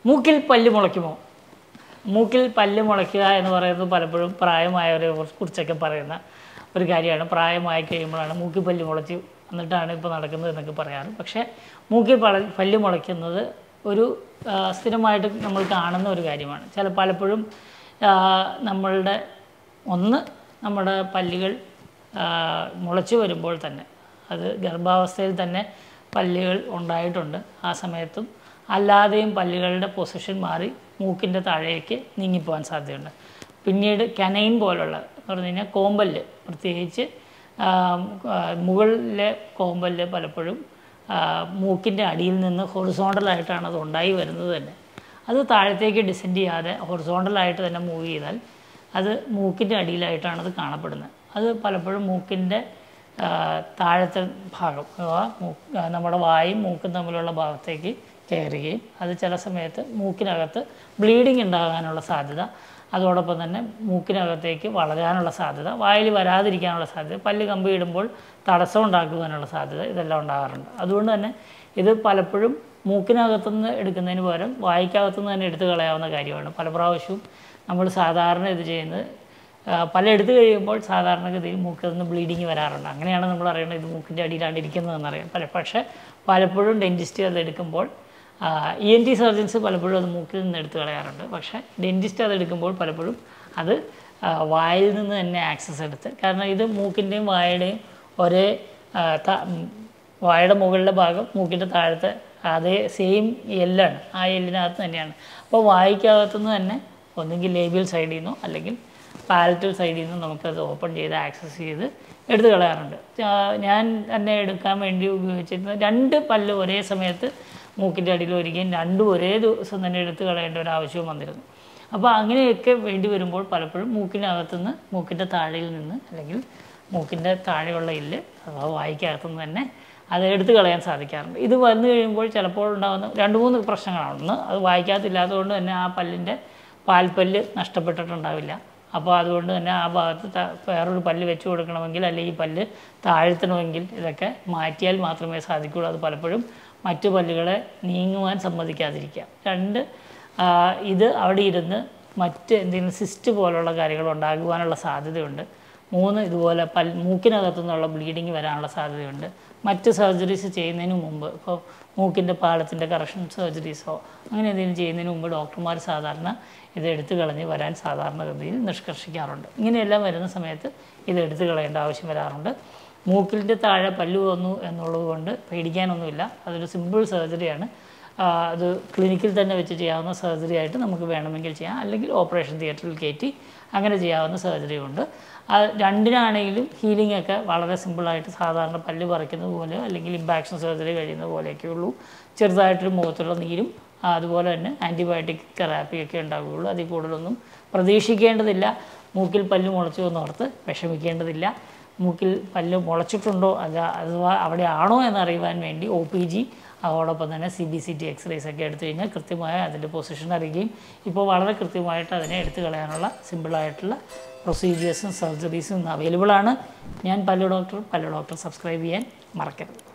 മൂക്കിൽ പല്ല് മുളയ്ക്കുമോ മൂക്കിൽ പല്ല് മുളയ്ക്കുക എന്ന് പറയുന്നത് പലപ്പോഴും പ്രായമായവരെ കുറിച്ചൊക്കെ പറയുന്ന ഒരു കാര്യമാണ് പ്രായമായി കഴിയുമ്പോഴാണ് മൂക്കിൽ പല്ല് മുളച്ച് എന്നിട്ടാണ് ഇപ്പോൾ നടക്കുന്നത് എന്നൊക്കെ പറയാറ് പക്ഷേ മൂക്കിൽ പല പല്ല് മുളയ്ക്കുന്നത് ഒരു ആ, സ്ഥിരമായിട്ട് നമ്മൾ കാണുന്ന ഒരു കാര്യമാണ് ചില പലപ്പോഴും ആ, നമ്മളുടെ ഒന്ന് നമ്മുടെ പല്ലുകൾ ആ, മുളച്ചു വരുമ്പോൾ തന്നെ അത് ഗർഭാവസ്ഥയിൽ തന്നെ പല്ലുകൾ ഉണ്ടായിട്ടുണ്ട് ആ സമയത്തും അല്ലാതെയും പല്ലുകളുടെ പൊസിഷൻ മാറി മൂക്കിൻ്റെ താഴേക്ക് നീങ്ങിപ്പോകാൻ സാധ്യതയുണ്ട് പിന്നീട് കനൈൻ പോലുള്ള എന്ന് പറഞ്ഞു കഴിഞ്ഞാൽ കോമ്പല്ല് പ്രത്യേകിച്ച് ആ, ആ, മുകളിലെ കോമ്പല്ല് പലപ്പോഴും മൂക്കിൻ്റെ അടിയിൽ നിന്ന് ഹൊറിസോണ്ടലായിട്ടാണ് അത് ഉണ്ടായി വരുന്നത് തന്നെ അത് താഴത്തേക്ക് ഡിസെൻഡ് ചെയ്യാതെ ഹൊറിസോണ്ടലായിട്ട് തന്നെ മൂവ് ചെയ്താൽ അത് മൂക്കിൻ്റെ അടിയിലായിട്ടാണ് അത് കാണപ്പെടുന്നത് അത് പലപ്പോഴും മൂക്കിൻ്റെ ആ, താഴത്തെ ഭാഗം അഥവാ മൂക്ക് ആ, നമ്മുടെ വായും മൂക്കും തമ്മിലുള്ള ഭാഗത്തേക്ക് കയറുകയും അത് ചില സമയത്ത് മൂക്കിനകത്ത് ബ്ലീഡിങ് ഉണ്ടാകാനുള്ള സാധ്യത അതോടൊപ്പം തന്നെ മൂക്കിനകത്തേക്ക് വളരാനുള്ള സാധ്യത വായിൽ വരാതിരിക്കാനുള്ള സാധ്യത പല്ല് കമ്പി ഇടുമ്പോൾ തടസ്സം ഉണ്ടാക്കുവാനുള്ള സാധ്യത ഇതെല്ലാം ഉണ്ടാകാറുണ്ട് അതുകൊണ്ട് തന്നെ ഇത് പലപ്പോഴും മൂക്കിനകത്തുനിന്ന് എടുക്കുന്നതിന് പകരം വായിക്കകത്തുനിന്ന് തന്നെ എടുത്തു കളയാവുന്ന കാര്യമാണ് പല പ്രാവശ്യവും നമ്മൾ സാധാരണ ഇത് ചെയ്യുന്നത് ആ, പല എടുത്തു കഴിയുമ്പോൾ സാധാരണഗതിയിൽ മൂക്കിൽ നിന്ന് ബ്ലീഡിങ് വരാറുണ്ട് അങ്ങനെയാണ് നമ്മൾ അറിയുന്നത് ഇത് മൂക്കിൻ്റെ അടിയിലാണ് ഇരിക്കുന്നതെന്നറിയാം പല പക്ഷേ പലപ്പോഴും ഡെൻറ്റിസ്റ്റ് അത് എടുക്കുമ്പോൾ ഇ എൻ ടി സർജൻസ് പലപ്പോഴും അത് മൂക്കിൽ നിന്ന് എടുത്തു കളയാറുണ്ട് പക്ഷേ ഡെൻറ്റിസ്റ്റ് അത് എടുക്കുമ്പോൾ പലപ്പോഴും അത് ആ, വായിൽ നിന്ന് തന്നെ ആക്സസ് എടുത്ത് കാരണം ഇത് മൂക്കിൻ്റെയും വായുടെയും ഒരേ ആ, ത- ഉം, വായുടെ മുകളിലെ ഭാഗം മൂക്കിൻ്റെ താഴത്തെ അതേ സെയിം എല്ലാണ് ആ എല്ലിനകത്ത് തന്നെയാണ് അപ്പോൾ വായിക്കകത്തുനിന്ന് തന്നെ ഒന്നുകിൽ ലേബിയൽ സൈഡിൽ നിന്നോ അല്ലെങ്കിൽ പാലറ്റൽ സൈഡിൽ നിന്നും നമുക്കത് ഓപ്പൺ ചെയ്ത് ആക്സസ് ചെയ്ത് എടുത്തു കളയാറുണ്ട് ആ, ഞാൻ തന്നെ എടുക്കാൻ വേണ്ടി ഉപയോഗിച്ചിരുന്ന രണ്ട് പല്ല് ഒരേ സമയത്ത് മൂക്കിൻ്റെ അടിയിൽ ഒരിക്കലും രണ്ടും ഒരേ ദിവസം തന്നെ എടുത്തു കളയേണ്ട ഒരു ആവശ്യവും വന്നിരുന്നു അപ്പോൾ അങ്ങനെയൊക്കെ വേണ്ടി വരുമ്പോൾ പലപ്പോഴും മൂക്കിനകത്തുനിന്ന് മൂക്കിൻ്റെ താഴെയിൽ നിന്ന് അല്ലെങ്കിൽ മൂക്കിൻ്റെ താഴെയുള്ള ഇല്ല് അഥവാ വായിക്കകത്തുനിന്ന് തന്നെ അത് എടുത്തു കളയാൻ സാധിക്കാറുണ്ട് ഇത് വന്നു കഴിയുമ്പോൾ ചിലപ്പോൾ ഉണ്ടാകുന്ന രണ്ട് മൂന്ന് പ്രശ്നങ്ങളാണ് ഒന്ന് അത് വായിക്കാത്തില്ലാത്തതുകൊണ്ട് തന്നെ ആ പല്ലിൻ്റെ പാൽപ്പല്ല് നഷ്ടപ്പെട്ടിട്ടുണ്ടാവില്ല അപ്പോൾ അതുകൊണ്ട് തന്നെ ആ ഭാഗത്ത് ത- വേറൊരു പല്ല് വെച്ച് കൊടുക്കണമെങ്കിൽ അല്ലെങ്കിൽ ഈ പല്ല് താഴ്ത്തണമെങ്കിൽ ഇതൊക്കെ മാറ്റിയാൽ മാത്രമേ സാധിക്കുകയുള്ളൂ അത് പലപ്പോഴും മറ്റു പല്ലുകളെ നീങ്ങുവാൻ സമ്മതിക്കാതിരിക്കുക രണ്ട് ആ, ഇത് അവിടെ ഇരുന്ന് മറ്റ് എന്തെങ്കിലും സിസ്റ്റ് പോലുള്ള കാര്യങ്ങൾ ഉണ്ടാകുവാനുള്ള സാധ്യതയുണ്ട് മൂന്ന് ഇതുപോലെ പൽ മൂക്കിനകത്തു നിന്നുള്ള ബ്ലീഡിങ് വരാനുള്ള സാധ്യതയുണ്ട് മറ്റ് സർജറീസ് ചെയ്യുന്നതിന് മുമ്പ് ഇപ്പോൾ മൂക്കിൻ്റെ പാളത്തിൻ്റെ കറക്ഷൻ സർജറീസോ അങ്ങനെ എന്തെങ്കിലും ചെയ്യുന്നതിന് മുമ്പ് ഡോക്ടർമാർ സാധാരണ ഇത് എടുത്തു കളഞ്ഞ് വരാൻ സാധാരണഗതിയിൽ നിഷ്കർഷിക്കാറുണ്ട് ഇങ്ങനെയെല്ലാം വരുന്ന സമയത്ത് ഇത് എടുത്തു കളയേണ്ട ആവശ്യം വരാറുണ്ട് മൂക്കിൻ്റെ താഴെ പല്ല് വന്നു എന്നുള്ളത് കൊണ്ട് പേടിക്കാനൊന്നുമില്ല അതൊരു സിമ്പിൾ സർജറിയാണ് ആ, അത് ക്ലിനിക്കിൽ തന്നെ വെച്ച് ചെയ്യാവുന്ന സർജറി ആയിട്ട് നമുക്ക് വേണമെങ്കിൽ ചെയ്യാം അല്ലെങ്കിൽ ഓപ്പറേഷൻ തിയേറ്ററിൽ കയറ്റി അങ്ങനെ ചെയ്യാവുന്ന സർജറി ഉണ്ട് ആ രണ്ടിനാണെങ്കിലും ഹീലിംഗ് ഒക്കെ വളരെ സിമ്പിളായിട്ട് സാധാരണ പല്ല് പറിക്കുന്നത് പോലെ അല്ലെങ്കിൽ ഇമ്പാക്ഷൻ സർജറി കഴിയുന്ന പോലെയൊക്കെ ഉള്ളൂ ചെറുതായിട്ടൊരു മുഖത്തുള്ള നീരും ആ, അതുപോലെ തന്നെ ആൻറ്റിബയോട്ടിക് തെറാപ്പിയൊക്കെ ഉണ്ടാവുകയുള്ളൂ അതിൽ കൂടുതലൊന്നും പ്രതീക്ഷിക്കേണ്ടതില്ല മൂക്കിൽ പല്ല് മുളച്ചു എന്നോർത്ത് വിഷമിക്കേണ്ടതില്ല മൂക്കിൽ പല്ല് മുളച്ചിട്ടുണ്ടോ അല്ല അഥവാ അവിടെ ആണോ എന്നറിയുവാൻ വേണ്ടി ഒ പി ജി അതോടൊപ്പം തന്നെ C B C T x-rays ഒക്കെ എടുത്തു കഴിഞ്ഞാൽ കൃത്യമായ അതിൻ്റെ പൊസിഷൻ അറിയുകയും ഇപ്പോൾ വളരെ കൃത്യമായിട്ട് അതിനെ എടുത്തു കളയാനുള്ള സിമ്പിളായിട്ടുള്ള പ്രൊസീജിയേഴ്സും സർജറീസും ഇന്ന് അവൈലബിൾ ആണ് ഞാൻ പല്ലു ഡോക്ടർ പല്ലു ഡോക്ടർ സബ്സ്ക്രൈബ് ചെയ്യാൻ മറക്കരുത്